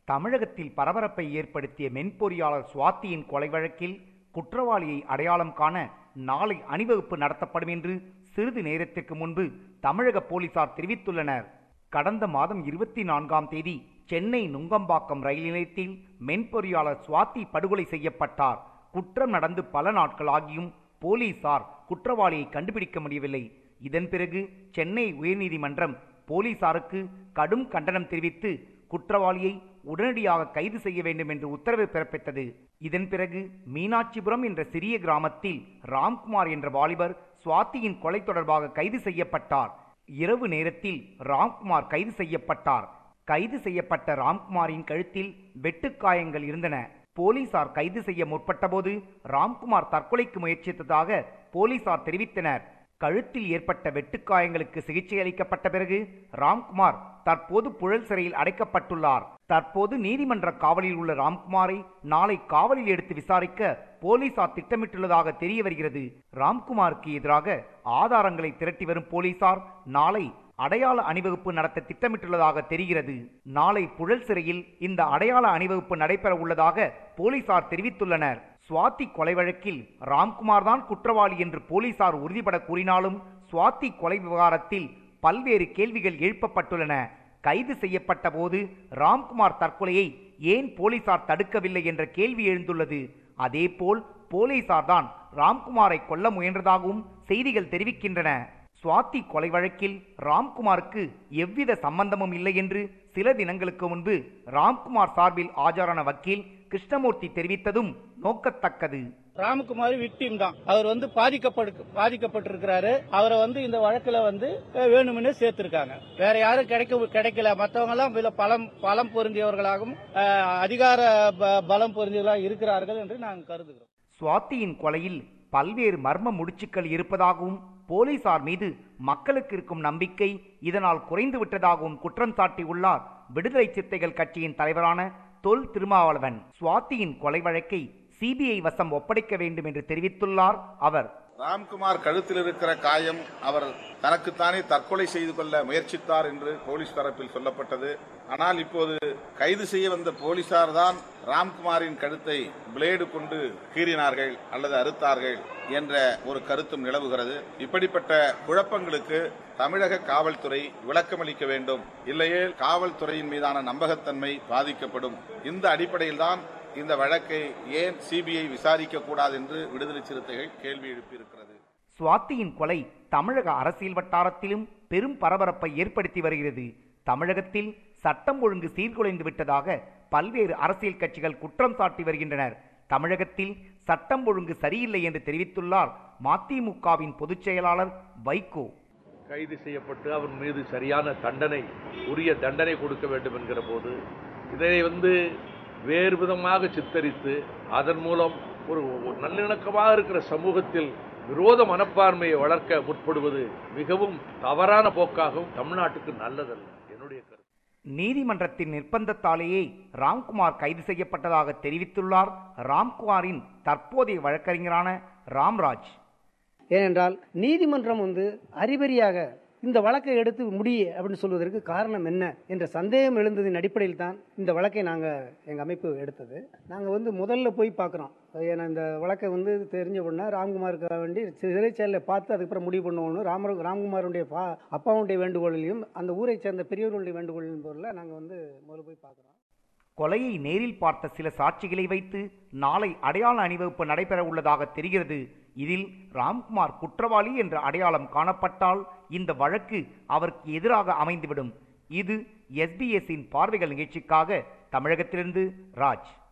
தமிழகத்தில் பரபரப்பை ஏற்படுத்திய மென்பொறியாளர் சுவாத்தியின் கொலை வழக்கில் குற்றவாளியை அடையாளம் காண நாளை அணிவகுப்பு நடத்தப்படும் என்று சிறிது நேரத்திற்கு முன்பு தமிழக போலீசார் தெரிவித்துள்ளனர் கடந்த மாதம் இருபத்தி நான்காம் தேதி சென்னை நுங்கம்பாக்கம் ரயில் நிலையத்தில் மென்பொறியாளர் சுவாதி படுகொலை செய்யப்பட்டார் குற்றம் நடந்து பல நாட்கள் ஆகியும் போலீசார் குற்றவாளியை கண்டுபிடிக்க முடியவில்லை இதன் பிறகு சென்னை உயர்நீதிமன்றம் போலீசாருக்கு கடும் கண்டனம் தெரிவித்து குற்றவாளியை உடனடியாக கைது செய்ய வேண்டும் என்று உத்தரவு பிறப்பித்தது இதன் பிறகு மீனாட்சிபுரம் என்ற சிறிய கிராமத்தில் ராம்குமார் என்ற வாலிபர் சுவாதியின் கொலை தொடர்பாக கைது செய்யப்பட்டார் இரவு நேரத்தில் ராம்குமார் கைது செய்யப்பட்டார் கைது செய்யப்பட்ட ராம்குமாரின் கழுத்தில் வெட்டுக்காயங்கள் இருந்தன போலீசார் கைது செய்ய முற்பட்டபோது ராம்குமார் தற்கொலைக்கு முயற்சித்ததாக போலீசார் தெரிவித்தனர் கழுத்தில் ஏற்பட்ட வெட்டுக்காயங்களுக்கு சிகிச்சை அளிக்கப்பட்ட பிறகு ராம்குமார் தற்போது புழல் சிறையில் அடைக்கப்பட்டுள்ளார் தற்போது நீதிமன்ற காவலில் உள்ள ராம்குமாரை நாளை காவலில் எடுத்து விசாரிக்க போலீசார் திட்டமிட்டுள்ளதாக தெரிய வருகிறது ராம்குமாருக்கு எதிராக ஆதாரங்களை திரட்டி வரும் போலீசார் நாளை அடையாள அணிவகுப்பு நடத்த திட்டமிட்டுள்ளதாக தெரிகிறது நாளை புழல் சிறையில் இந்த அடையாள அணிவகுப்பு நடைபெற உள்ளதாக போலீசார் தெரிவித்துள்ளனர் சுவாதி கொலை வழக்கில் ராம்குமார் தான் குற்றவாளி என்று போலீசார் உறுதிபட கூறினாலும் சுவாதி கொலை விவகாரத்தில் பல்வேறு கேள்விகள் எழுப்பப்பட்டுள்ளன கைது செய்யப்பட்ட போது ராம்குமார் தற்கொலையை ஏன் போலீசார் தடுக்கவில்லை என்ற கேள்வி எழுந்துள்ளது அதேபோல் போலீசார் தான் ராம்குமாரை கொல்ல முயன்றதாகவும் செய்திகள் தெரிவிக்கின்றன சுவாதி கொலை வழக்கில் ராம்குமாருக்கு எவ்வித சம்பந்தமும் இல்லை என்று சில தினங்களுக்கு முன்பு ராம்குமார் சார்பில் ஆஜரான வக்கீல் கிருஷ்ணமூர்த்தி தெரிவித்ததும் நோக்கத்தக்கது ராமகுமார் விக்டிம் தான் அவர் வந்து பாதிக்கப்படு பாதிக்கப்பட்டிருக்கிறாரு அவரை வந்து இந்த வழக்குல வந்து அஹ், வேணுமெனே சேர்த்திருக்காங்க வேற யாரும் கிடைக்க கிடைக்கல மற்றவங்க எல்லாம் இதுல பலம் பலம் பொருந்தியவர்களாகவும் அஹ், அதிகார ப- பலம் பொருந்தியவர்களாக இருக்கிறார்கள் என்று நாங்கள் கருதுகிறோம் சுவாதியின் கொலையில் பல்வேறு மர்ம முடிச்சுக்கள் இருப்பதாகவும் போலீசார் மீது மக்களுக்கு இருக்கும் நம்பிக்கை இதனால் குறைந்து விட்டதாகவும் குற்றம் சாட்டியுள்ளார் விடுதலை சிறுத்தைகள் கட்சியின் தலைவரான தொல் திருமாவளவன் சுவாதியின் கொலை வழக்கை சிபிஐ வசம் ஒப்படைக்க வேண்டும் என்று தெரிவித்துள்ளார் அவர் ராம்குமார் கழுத்தில் இருக்கிற காயம் அவர் தனக்குத்தானே தற்கொலை செய்து கொள்ள முயற்சித்தார் என்று போலீஸ் தரப்பில் சொல்லப்பட்டது ஆனால் இப்போது கைது செய்ய வந்த போலீசார் தான் ராம்குமாரின் கழுத்தை பிளேடு கொண்டு கீறினார்கள் அல்லது அறுத்தார்கள் என்ற ஒரு கருத்தும் நிலவுகிறது இப்படிப்பட்ட குழப்பங்களுக்கு தமிழக காவல்துறை விளக்கமளிக்க வேண்டும் இல்லையே காவல்துறையின் மீதான நம்பகத்தன்மை பாதிக்கப்படும் இந்த அடிப்படையில்தான் இந்த வழக்கை ஏன் சிபிஐ விசாரிக்க கூடாது என்று விடுதலை சிறுத்தைகள் கேள்வி எழுப்பியிருக்கிறது சுவாதியின் கொலை தமிழக அரசியல் வட்டாரத்திலும் பெரும் பரபரப்பை ஏற்படுத்தி வருகிறது தமிழகத்தில் சட்டம் ஒழுங்கு சீர்குலைந்து விட்டதாக பல்வேறு அரசியல் கட்சிகள் குற்றம் சாட்டி வருகின்றனர் தமிழகத்தில் சட்டம் ஒழுங்கு சரியில்லை என்று தெரிவித்துள்ளார் மதிமுகவின் பொதுச் செயலாளர் வைகோ கைது செய்யப்பட்டு அவர் மீது சரியான தண்டனை உரிய தண்டனை கொடுக்க வேண்டும் என்கிற போது இதனை வந்து வேறு விதமாக சித்தரித்து அதன் மூலம் ஒரு ஒரு நல்லிணக்கமாக இருக்கிற சமூகத்தில் விரோத மனப்பான்மையை வளர்க்க முற்படுவது மிகவும் தவறான போக்காகவும் தமிழ்நாட்டுக்கு நல்லதல்ல என்னுடைய கருத்து நீதிமன்றத்தின் நிர்பந்தத்தாலேயே ராம்குமார் கைது செய்யப்பட்டதாக தெரிவித்துள்ளார் ராம்குமாரின் தற்போதைய வழக்கறிஞரான ராம்ராஜ் ஏனென்றால் நீதிமன்றம் வந்து அறிபறியாக இந்த வழக்கை எடுத்து முடி அப்படின்னு சொல்வதற்கு காரணம் என்ன என்ற சந்தேகம் எழுந்ததின் அடிப்படையில் தான் இந்த வழக்கை நாங்கள் எங்கள் அமைப்பு எடுத்தது நாங்கள் வந்து முதல்ல போய் பார்க்குறோம் ஏன்னா இந்த வழக்கை வந்து தெரிஞ்ச உடனே ராம்குமாருக்கு வேண்டி சிறைச்சாலையில் பார்த்து அதுக்கப்புறம் முடிவு பண்ணுவோம்னு ராம ராம்குமாருடைய பா அப்பாவுடைய வேண்டுகோளிலையும் அந்த ஊரை சேர்ந்த பெரியவர்களுடைய வேண்டுகோளின் பொருளில் நாங்கள் வந்து முதல்ல போய் பார்க்குறோம் கொலையை நேரில் பார்த்த சில சாட்சிகளை வைத்து நாளை அடையாள அணிவகுப்பு நடைபெற உள்ளதாக தெரிகிறது இதில் ராம்குமார் குற்றவாளி என்ற அடையாளம் காணப்பட்டால் இந்த வழக்கு அவருக்கு எதிராக அமைந்துவிடும் இது எஸ்பிஎஸ்ஸின் பார்வைகள் நிகழ்ச்சிக்காக தமிழகத்திலிருந்து ராஜ்